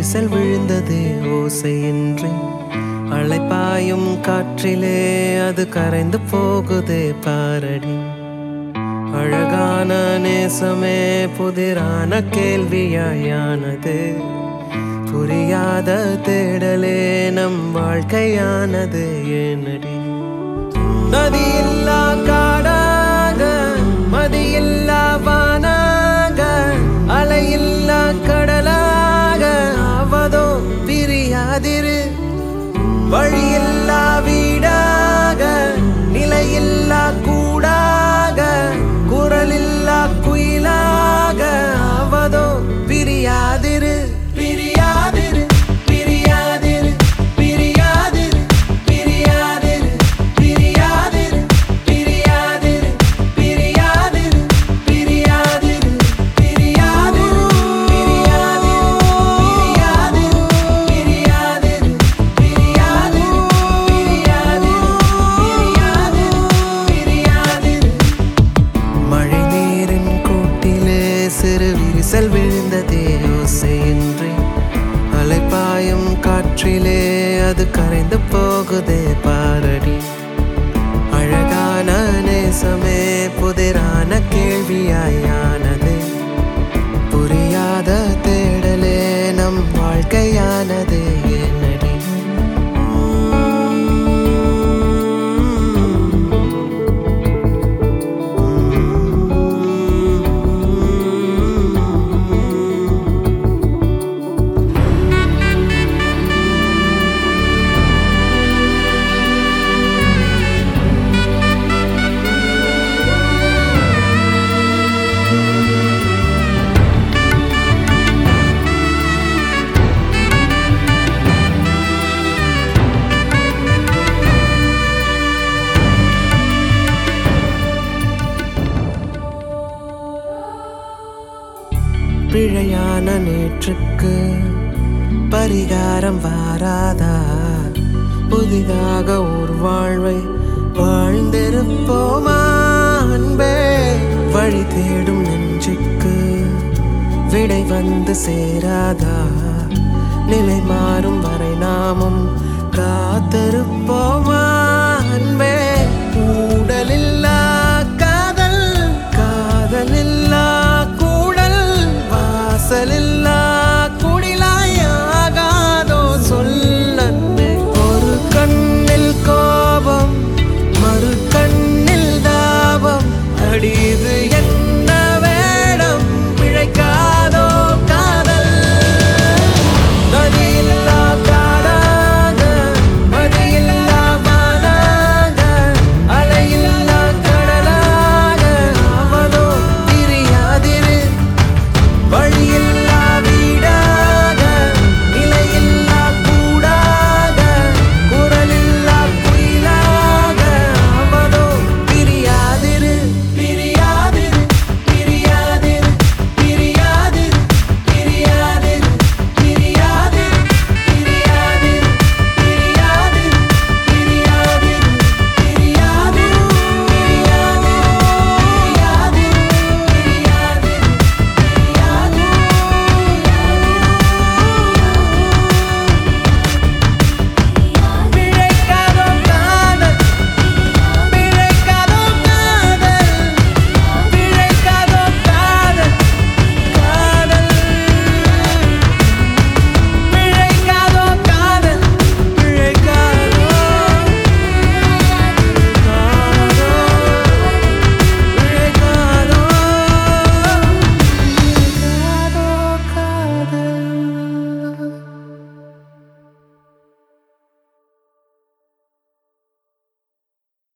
விரிசல் விழுந்ததே ஓசையின்றி அழைப்பாயும் காற்றிலே அது கரைந்து போகுதே பாரடி அழகான நேசமே புதிரான கேள்வியாயானது புரியாத தேடலே நம் வாழ்க்கையானது ஏனடி நதியில்லா காடாக மதியில்லா வானாக அலையில்லா கடலாக அவதோ பிரியாதிரு வழியில்லா வீடாக நிலையில்லா கூடாக குரலில்லா குயிலாக அவதோ பிரியாதிரு பிரியாதிரு பிரியாதிரு பிரியாதிரு பிரியாதிரு பிரியாதிரு பிரியாதிரு பிரியாதிரு பிரியாதிரு பிரியாதிரு பிரியாதிரு பிரியாதிரு பிரியாதிரு பிரியாதிரு பிரியாதிரு மழை நீரின் கூட்டிலே சிறு விரிசல் விழுந்ததே ஓசையின்றி அலைப்பாயும் காற்றிலே அது கரைந்து போகுதே பாரடி அழகான நேசமே புதிரான கேள்வியாயானது புரியாத தேடலே நம் வாழ்க்கையானது என்னடி பிழையான நேற்றுக்கு பரிகாரம் வாராதா புதிதாக ஒரு வாழ்வை வாழ்ந்திருப்போமா அன்பே வழி தேடும் நெஞ்சுக்கு விடை வந்து சேராதா நிலை மாறும் வரை நாமும் காத்திருப்போமா